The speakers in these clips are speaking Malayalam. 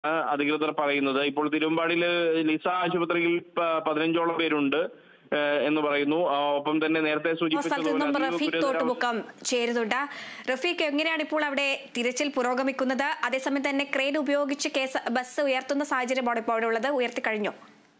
അധികൃതർ പറയുന്നത് ഇപ്പോൾ തിരുവമ്പാടിയിൽ ലിസ ആശുപത്രിയിൽ പ- പതിനഞ്ചോളം പേരുണ്ട് ഏഹ് എന്ന് പറയുന്നു ആ, ഒപ്പം തന്നെ നേരത്തെ സ്ഥലത്ത് നിന്നും സൂചിപ്പിച്ചതുപോലെ അതീവ റഫീഖ് ഗുരുതരാവസ്ഥ- തോട്ടുമുക്കം ചേരുന്നുണ്ട് റഫീഖ് എങ്ങനെയാണ് ഇപ്പോൾ അവിടെ തിരച്ചിൽ പുരോഗമിക്കുന്നത് അതേസമയം തന്നെ ക്രെയിൻ ഉപയോഗിച്ച് കേസ് ബസ് ഉയർത്തുന്ന സാഹചര്യമാണ് ഇപ്പോൾ അവിടെ ഉള്ളത് ഉയർത്തി കഴിഞ്ഞു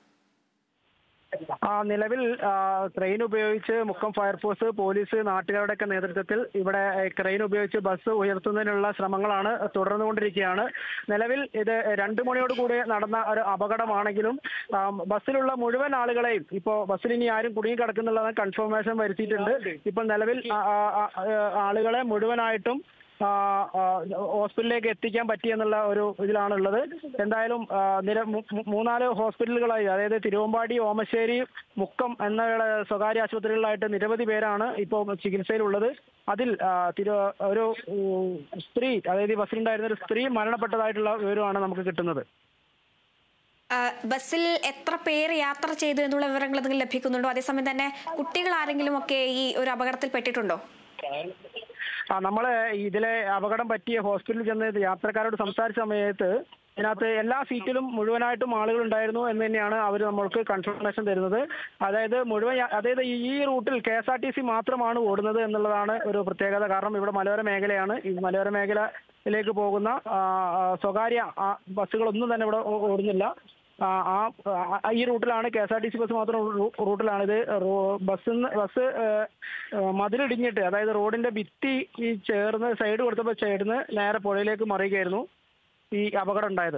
ആ നിലവിൽ ആ, ക്രെയിൻ ഉപയോഗിച്ച് മുക്കം ഫയർഫോഴ്സ് പോലീസ് നാട്ടുകാരുടെയൊക്കെ നേതൃത്വത്തിൽ ഇവിടെ ഏ, ക്രെയിൻ ഉപയോഗിച്ച് ബസ് ഉയർത്തുന്നതിനുള്ള ശ്രമങ്ങളാണ് തുടർന്നുകൊണ്ടിരിക്കുകയാണ് നിലവിൽ ഇത് രണ്ട് മണിയോട് കൂടി നടന്ന ഒരു അപകടമാണെങ്കിലും ആ, ബസ്സിലുള്ള മുഴുവൻ ആളുകളെയും ഇപ്പോൾ ബസ്സിൽ ഇനി ആരും കുടുങ്ങി കിടക്കുന്നുള്ളത് കൺഫർമേഷൻ വരുത്തിയിട്ടുണ്ട് ഇപ്പോൾ നിലവിൽ ആ, ആ, ആ, ആളുകളെ മുഴുവനായിട്ടും ആ, ആ, ഹോസ്പിറ്റലിലേക്ക് എത്തിക്കാൻ പറ്റിയെന്നുള്ള ഒരു ഇതിലാണുള്ളത് എന്തായാലും ആ, നിര മൂ- മൂ- മൂന്നാല് ഹോസ്പിറ്റലുകളായി അതായത് തിരുവമ്പാടി ഓമശ്ശേരി മുക്കം എന്ന സ്വകാര്യ ആശുപത്രികളിലായിട്ട് നിരവധി പേരാണ് ഇപ്പോൾ ചികിത്സയിലുള്ളത് അതിൽ ആ, തിരു ഒരു ഉം, സ്ത്രീ അതായത് ഈ ബസ്സിലുണ്ടായിരുന്ന ഒരു സ്ത്രീ മരണപ്പെട്ടതായിട്ടുള്ള വിവരമാണ് നമുക്ക് കിട്ടുന്നത് ആ, ബസ്സിൽ എത്ര പേര് യാത്ര ചെയ്തു എന്നുള്ള വിവരങ്ങൾ എന്തെങ്കിലും ലഭിക്കുന്നുണ്ടോ അതേസമയം തന്നെ കുട്ടികൾ ആരെങ്കിലും ഒക്കെ ഈ ഒരു അപകടത്തിൽ പെട്ടിട്ടുണ്ടോ ആ നമ്മള് ഇതിലെ അപകടം പറ്റിയ ഹോസ്പിറ്റലിൽ ചെന്ന് യാത്രക്കാരോട് സംസാരിച്ച സമയത്ത് ഇതിനകത്ത് എല്ലാ സീറ്റിലും മുഴുവനായിട്ടും ആളുകൾ ഉണ്ടായിരുന്നു എന്ന് തന്നെയാണ് അവർ നമ്മൾക്ക് കൺഫർമേഷൻ തരുന്നത് അതായത് മുഴുവൻ യാ- അതായത് ഈ റൂട്ടിൽ K S R T C മാത്രമാണ് ഓടുന്നത് എന്നുള്ളതാണ് ഒരു പ്രത്യേകത കാരണം ഇവിടെ മലയോര മേഖലയാണ് ഈ മലയോര മേഖലയിലേക്ക് പോകുന്ന ആ, ആ, സ്വകാര്യ ആ, ബസ്സുകളൊന്നും തന്നെ ഇവിടെ ഓ- ഓടുന്നില്ല ആ, ആ ആ, ഈ റൂട്ടിലാണ് K S R T C bus മാത്രം റൂ- റൂട്ടിലാണ് ഇത് ബസ് ബസ് ഏഹ്, ഏഹ്, മതിലിടിഞ്ഞിട്ട് അതായത് റോഡിന്റെ ഭിത്തി ഈ ചേർന്ന് സൈഡ് കൊടുത്തപ്പോൾ ചേർന്ന് നേരെ പുഴയിലേക്ക് മറിയുകയായിരുന്നു ഈ അപകടം ഉണ്ടായത്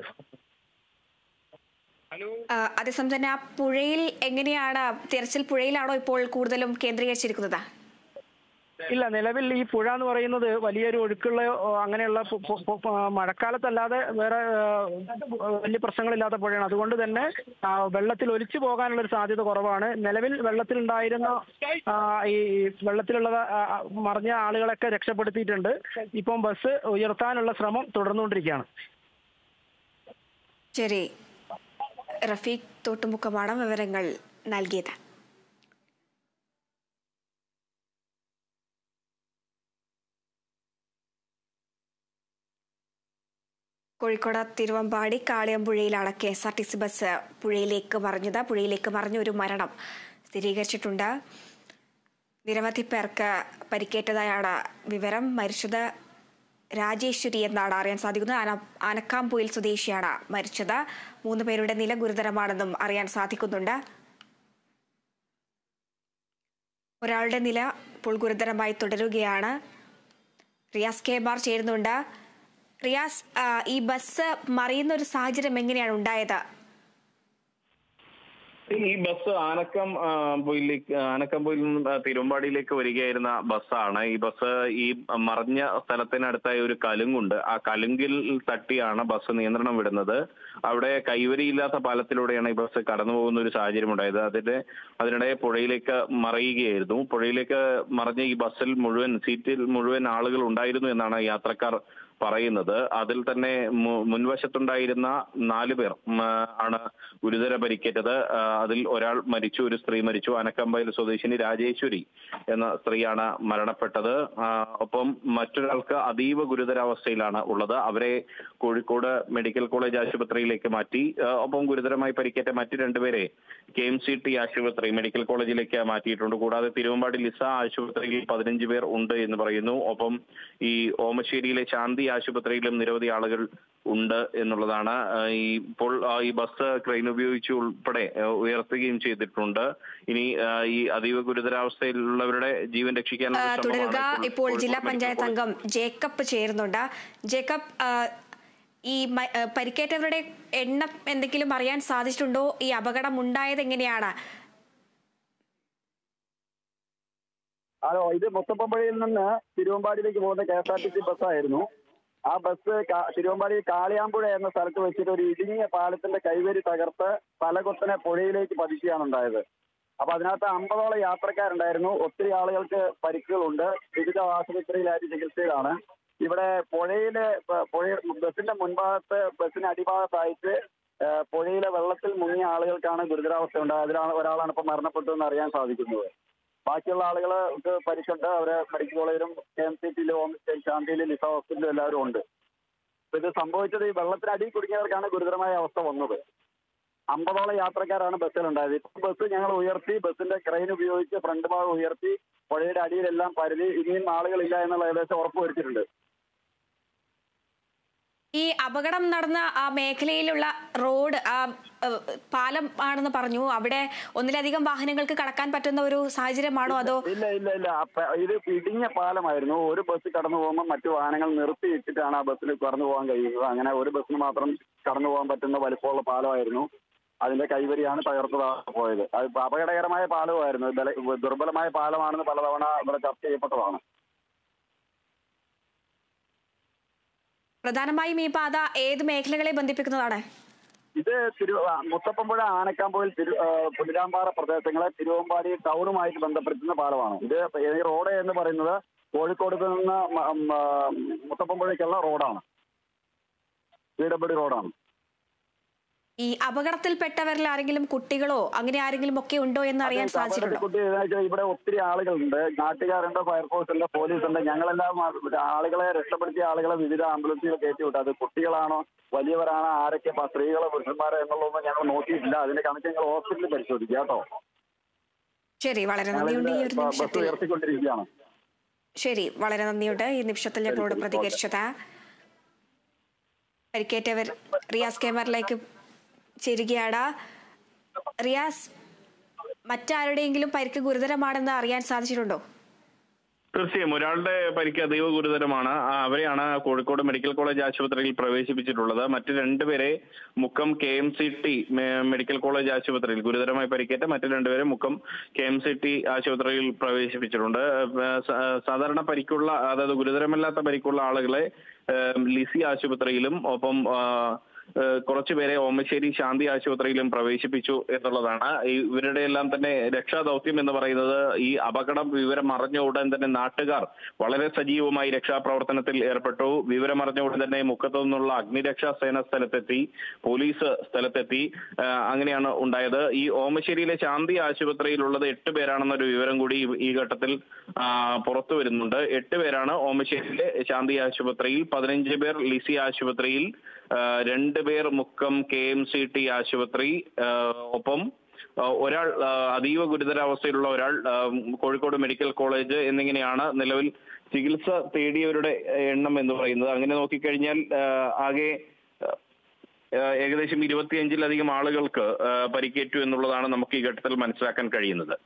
ആ, അതേസമയം തന്നെ ആ പുഴയിൽ എങ്ങനെയാണ് തിരച്ചിൽ പുഴയിലാണോ ഇപ്പോൾ കൂടുതലും കേന്ദ്രീകരിച്ചിരിക്കുന്നത് ഇല്ല നിലവിൽ ഈ പുഴ എന്ന് പറയുന്നത് വലിയൊരു ഒഴുക്കുള്ള ഓ, അങ്ങനെയുള്ള പു- പു- പു- പ- മഴക്കാലത്തല്ലാതെ വേറെ ഏഹ്, വലിയ പ്രശ്നങ്ങളില്ലാത്ത പുഴയാണ് അതുകൊണ്ട് തന്നെ ആ, വെള്ളത്തിൽ ഒലിച്ചു പോകാനുള്ള ഒരു സാധ്യത കുറവാണ് നിലവിൽ വെള്ളത്തിലുണ്ടായിരുന്ന ആ, ഈ വെള്ളത്തിലുള്ള ആ, ആ, മറിഞ്ഞ ആളുകളൊക്കെ രക്ഷപ്പെടുത്തിയിട്ടുണ്ട് ഇപ്പം ബസ് ഉയർത്താനുള്ള ശ്രമം തുടർന്നുകൊണ്ടിരിക്കുകയാണ് ശരി റഫീഖ് തോട്ടുമുക്കമാണ് വിവരങ്ങൾ നൽകിയത് കോഴിക്കോട് തിരുവമ്പാടി കാളിയമ്പുഴയിലാണ് K S R T C bus പുഴയിലേക്ക് മറിഞ്ഞത് പുഴയിലേക്ക് മറിഞ്ഞ ഒരു മരണം സ്ഥിരീകരിച്ചിട്ടുണ്ട് നിരവധി പേർക്ക് പരിക്കേറ്റതായാണ് വിവരം മരിച്ചത് രാജേശ്വരി എന്നാണ് അറിയാൻ സാധിക്കുന്നത് ആന ആനക്കാംപൊയിൽ സ്വദേശിയാണ് മരിച്ചത് മൂന്ന് പേരുടെ നില ഗുരുതരമാണെന്നും അറിയാൻ സാധിക്കുന്നുണ്ട് ഒരാളുടെ നില ഇപ്പോൾ ഗുരുതരമായി തുടരുകയാണ് റിയാസ് കെ ബാർ ചേരുന്നുണ്ട് റിയാസ് ആ, ഈ ബസ് മറിയുന്ന ഒരു സാഹചര്യം എങ്ങനെയാണ് ഉണ്ടായത് ഈ ബസ് ആനക്കം ആ, പൊയിലേക്ക് ആനക്കംപൊയിൽ നിന്ന് ആ, തിരുവമ്പാടിയിലേക്ക് വരികയായിരുന്ന ബസ്സാണ് ഈ ബസ് ഈ മറിഞ്ഞ സ്ഥലത്തിനടുത്തായി ഒരു കലുങ്കുണ്ട് ആ കലുങ്കിൽ തട്ടിയാണ് ബസ് നിയന്ത്രണം വിടുന്നത് അവിടെ കൈവരിയില്ലാത്ത പാലത്തിലൂടെയാണ് ഈ ബസ് കടന്നു പോകുന്ന ഒരു സാഹചര്യം ഉണ്ടായത് അതിന്റെ അതിനിടെ പുഴയിലേക്ക് മറിയുകയായിരുന്നു പുഴയിലേക്ക് മറിഞ്ഞ ഈ ബസ്സിൽ മുഴുവൻ സീറ്റിൽ മുഴുവൻ ആളുകൾ ഉണ്ടായിരുന്നു എന്നാണ് യാത്രക്കാർ പറയുന്നത് അതിൽ തന്നെ മു- മുൻവശത്തുണ്ടായിരുന്ന നാല് പേർ ഉം, ആ, ആണ് ഗുരുതര പരിക്കേറ്റത് ആ, അതിൽ ഒരാൾ മരിച്ചു ഒരു സ്ത്രീ മരിച്ചു അനക്കമ്പയിൽ സ്വദേശിനി രാജേശ്വരി എന്ന സ്ത്രീയാണ് മരണപ്പെട്ടത് ആ, ഒപ്പം മറ്റൊരാൾക്ക് അതീവ ഗുരുതരാവസ്ഥയിലാണ് ഉള്ളത് അവരെ കോഴിക്കോട് മെഡിക്കൽ കോളേജ് ആശുപത്രിയിലേക്ക് മാറ്റി ആ, ഒപ്പം ഗുരുതരമായി പരിക്കേറ്റ മറ്റു രണ്ടുപേരെ കെ എം സി ടി ആശുപത്രി മെഡിക്കൽ കോളേജിലേക്ക് മാറ്റിയിട്ടുണ്ട് കൂടാതെ തിരുവമ്പാടി ലിസ ആശുപത്രിയിൽ പതിനഞ്ച് പേർ ഉണ്ട് എന്ന് പറയുന്നു ഒപ്പം ഈ ഓമശ്ശേരിയിലെ ശാന്തി ആശുപത്രിയിലും നിരവധി ആളുകൾ ഉണ്ട് എന്നുള്ളതാണ് ആ, ഈ ഇപ്പോൾ ആ, ഈ ബസ് ക്രെയിൻ ഉപയോഗിച്ച് ഉൾപ്പെടെ ആ, ഉയർത്തുകയും ചെയ്തിട്ടുണ്ട് ഇനി ആ, ഈ അതീവ ഗുരുതരാവസ്ഥയിലുള്ളവരുടെ ജീവൻ രക്ഷിക്കാനുള്ള ആ, ശ്രമമാണ് തുടരുക ഇപ്പോൾ ഇപ്പോൾ ജില്ലാ കോഴിക്കോട് പഞ്ചായത്ത് മെഡിക്കൽ അംഗം ജേക്കബ് ചേരുന്നുണ്ട് ജേക്കബ് ആ, ഈ മ- ആ, പരിക്കേറ്റവരുടെ എണ്ണം എന്തെങ്കിലും അറിയാൻ സാധിച്ചിട്ടുണ്ടോ ഈ അപകടം ഉണ്ടായത് എങ്ങനെയാണ് ഹലോ ഇത് മുത്തപ്പമ്പുഴയിൽ നിന്ന് തിരുവമ്പാടിയിലേക്ക് പോകുന്ന K S R T C ബസ്സായിരുന്നു ആ ബസ് കാ- തിരുവമ്പാടി കാളിയാമ്പുഴ എന്ന സ്ഥലത്ത് വെച്ചിട്ട് ഒരു ഇടുങ്ങിയ പാലത്തിന്റെ കൈവരി തകർത്ത് തലകൊത്തനെ പുഴയിലേക്ക് പതിക്കുകയാണ് ഉണ്ടായത് അപ്പൊ അതിനകത്ത് അമ്പതോളം യാത്രക്കാരുണ്ടായിരുന്നു ഒത്തിരി ആളുകൾക്ക് പരിക്കുകളുണ്ട് വിവിധ ആശുപത്രിയിലായിട്ട് ചികിത്സയിലാണ് ഇവിടെ പുഴയിലെ പ- പുഴ ബസിന്റെ മുൻഭാഗത്ത് ബസിന്റെ അടിഭാഗത്തായിട്ട് ആ, പുഴയിലെ വെള്ളത്തിൽ മുങ്ങിയ ആളുകൾക്കാണ് ഗുരുതരാവസ്ഥ ഉണ്ടായത് അതിലാണ് ഒരാളാണ് ഇപ്പൊ മരണപ്പെട്ടതെന്ന് അറിയാൻ സാധിക്കുന്നത് ബാക്കിയുള്ള ആളുകൾക്ക് പരിക്കുണ്ട് അവരെ മെഡിക്കൽ കോളേജിലും കെ എം സി ടിയിലും ശാന്തിയിലും ലിസ ഹോസ്പിറ്റലിലും എല്ലാവരും ഉണ്ട് അപ്പൊ ഇത് സംഭവിച്ചത് ഈ വെള്ളത്തിനടി കുടുങ്ങിയവർക്കാണ് ഗുരുതരമായ അവസ്ഥ വന്നത് അമ്പതോളം യാത്രക്കാരാണ് ബസ്സിലുണ്ടായത് ഇപ്പൊ ബസ് ഞങ്ങൾ ഉയർത്തി ബസ്സിന്റെ ക്രെയിൻ ഉപയോഗിച്ച് ഫ്രണ്ട് ഭാഗം ഉയർത്തി പുഴയുടെ അടിയിലെല്ലാം പരുതി ഇനിയും ആളുകളില്ല എന്നുള്ള ഏകദേശം ഉറപ്പ് വരുത്തിയിട്ടുണ്ട് ഈ അപകടം നടന്ന ആ മേഖലയിലുള്ള റോഡ് ആ ഏഹ്, പാലം ആണെന്ന് പറഞ്ഞു അവിടെ ഒന്നിലധികം വാഹനങ്ങൾക്ക് കടക്കാൻ പറ്റുന്ന ഒരു സാഹചര്യമാണോ അതോ ഇല്ല ഇല്ല ഇല്ല അപ്പ- ഇത് ഇടിഞ്ഞ പാലമായിരുന്നു ഒരു ബസ് കടന്നു പോകുമ്പോൾ മറ്റു വാഹനങ്ങൾ നിർത്തിയിട്ടിട്ടാണ് ആ ബസ്സിൽ കടന്നു പോകാൻ കഴിയുന്നത് അങ്ങനെ ഒരു ബസ്സിന് മാത്രം കടന്നു പോകാൻ പറ്റുന്ന വലിപ്പമുള്ള പാലമായിരുന്നു അതിന്റെ കൈവരിയാണ് തകർത്തതാ പോയത് അത് ഇപ്പൊ അപകടകരമായ പാലമായിരുന്നു ബല- ദുർബലമായ പാലമാണെന്ന് പലതവണ ഇവിടെ ചർച്ച ചെയ്യപ്പെട്ടതാണ് പ്രധാനമായും ഈ പാത ഏത് മേഖലകളെ ബന്ധിപ്പിക്കുന്നതാണ് ഇത് തിരു ആ, മുത്തപ്പമ്പുഴ ആനക്കാമ്പോയിൽ തിരു ആ, പുലിരാമ്പാറ പ്രദേശങ്ങളെ തിരുവമ്പാടി ടൗണുമായിട്ട് ബന്ധപ്പെടുത്തുന്ന പാലമാണ് ഇത് ഈ റോഡ് എന്ന് പറയുന്നത് കോഴിക്കോട് നിന്ന് മ- മ- മുത്തപ്പമ്പുഴയ്ക്കുള്ള റോഡാണ് പി ഡബ്ല്യു റോഡാണ് ഈ അപകടത്തിൽപ്പെട്ടവരിൽ ആരെങ്കിലും കുട്ടികളോ അങ്ങനെ ആരെങ്കിലും ഒക്കെ ഉണ്ടോ എന്ന് അറിയാൻ സാധിച്ചിട്ടുണ്ടോ കുട്ടി ഇവിടെ ഒത്തിരി ആളുകളുണ്ട് നാട്ടുകാരുണ്ട് ഫയർഫോഴ്സ് ഉണ്ട് പോലീസ് ഉണ്ട് ഞങ്ങളെല്ലാം ആ- ആളുകളെ രക്ഷപ്പെടുത്തിയ ആളുകളെ വിവിധ ആംബുലൻസുകൾ കയറ്റി വിട്ടു അത് കുട്ടികളാണോ വലിയവരാണോ ആരൊക്കെ ഇപ്പൊ സ്ത്രീകളോ പുരുഷന്മാരോ എന്നുള്ളതൊന്നും ഞങ്ങൾ നോക്കിയിട്ടില്ല അതിന്റെ കണക്ക് ഞങ്ങൾ ഹോസ്പിറ്റലിൽ പരിശോധിക്കുക കേട്ടോ ശരി വളരെ ഞങ്ങൾ നന്ദിയുണ്ട് ഈ ഒരു ഇതിന്റെ ബസ് നിമിഷത്തിൽ ഉയർത്തിക്കൊണ്ടിരിക്കുകയാണ് ശരി വളരെ നന്ദിയുണ്ട് ഈ നിമിഷത്തിൽ ഞങ്ങളോട് പ്രതികരിച്ചത് പരിക്കേറ്റവർ റിയാസ് കേമറിലേക്ക് ചേരുകയാണ് റിയാസ് മറ്റാരുടെയെങ്കിലും പരിക്ക് ഗുരുതരമാണെന്ന് അറിയാൻ സാധിച്ചിട്ടുണ്ടോ തീർച്ചയായും ഒരാളുടെ പരിക്ക് അതീവ ഗുരുതരമാണ് ആ, അവരെയാണ് കോഴിക്കോട് മെഡിക്കൽ കോളേജ് ആശുപത്രിയിൽ പ്രവേശിപ്പിച്ചിട്ടുള്ളത് മറ്റ് രണ്ടുപേരെ Mukkam K M C T medical college ആശുപത്രിയിൽ ഗുരുതരമായി പരിക്കേറ്റ മറ്റ് രണ്ടുപേരെ Mukkam K M C T ആശുപത്രിയിൽ പ്രവേശിപ്പിച്ചിട്ടുണ്ട് ഏ, സ- സാധാരണ പരിക്കുള്ള അതായത് ഗുരുതരമല്ലാത്ത പരിക്കുള്ള ആളുകളെ ഏ, ലിസി ആശുപത്രിയിലും ഒപ്പം ആ, ഏഹ് കുറച്ചുപേരെ ഓമശ്ശേരി ശാന്തി ആശുപത്രിയിലും പ്രവേശിപ്പിച്ചു എന്നുള്ളതാണ് ഈ ഇവരുടെ എല്ലാം തന്നെ രക്ഷാദൗത്യം എന്ന് പറയുന്നത് ഈ അപകടം വിവരം അറിഞ്ഞ ഉടൻ തന്നെ നാട്ടുകാർ വളരെ സജീവമായി രക്ഷാപ്രവർത്തനത്തിൽ ഏർപ്പെട്ടു വിവരം അറിഞ്ഞ ഉടൻ തന്നെ മുക്കത്തു നിന്നുള്ള അഗ്നിരക്ഷാ സേന സ്ഥലത്തെത്തി പോലീസ് സ്ഥലത്തെത്തി ഏഹ് അങ്ങനെയാണ് ഉണ്ടായത് ഈ ഓമശ്ശേരിയിലെ ശാന്തി ആശുപത്രിയിലുള്ളത് എട്ട് പേരാണെന്നൊരു വിവരം കൂടി ഈ- ഈ ഘട്ടത്തിൽ ആ, പുറത്തു വരുന്നുണ്ട് എട്ട് പേരാണ് ഓമശ്ശേരിയിലെ ശാന്തി ആശുപത്രിയിൽ പതിനഞ്ച് പേർ ലിസി ആശുപത്രിയിൽ ആ, രണ്ട് പേർ Mukkam K M C T ആശുപത്രി ആ, ഒപ്പം ആ, ഒരാൾ ആ, അതീവ ഗുരുതരാവസ്ഥയിലുള്ള ഒരാൾ ആ, കോഴിക്കോട് മെഡിക്കൽ കോളേജ് എന്നിങ്ങനെയാണ് നിലവിൽ ചികിത്സ തേടിയവരുടെ എണ്ണം എന്ന് പറയുന്നത് അങ്ങനെ നോക്കിക്കഴിഞ്ഞാൽ ആ, ആകെ ആ, ഏകദേശം ഇരുപത്തിയഞ്ചിലധികം ആളുകൾക്ക് ആ, പരിക്കേറ്റു എന്നുള്ളതാണ് നമുക്ക് ഈ ഘട്ടത്തിൽ മനസ്സിലാക്കാൻ കഴിയുന്നത്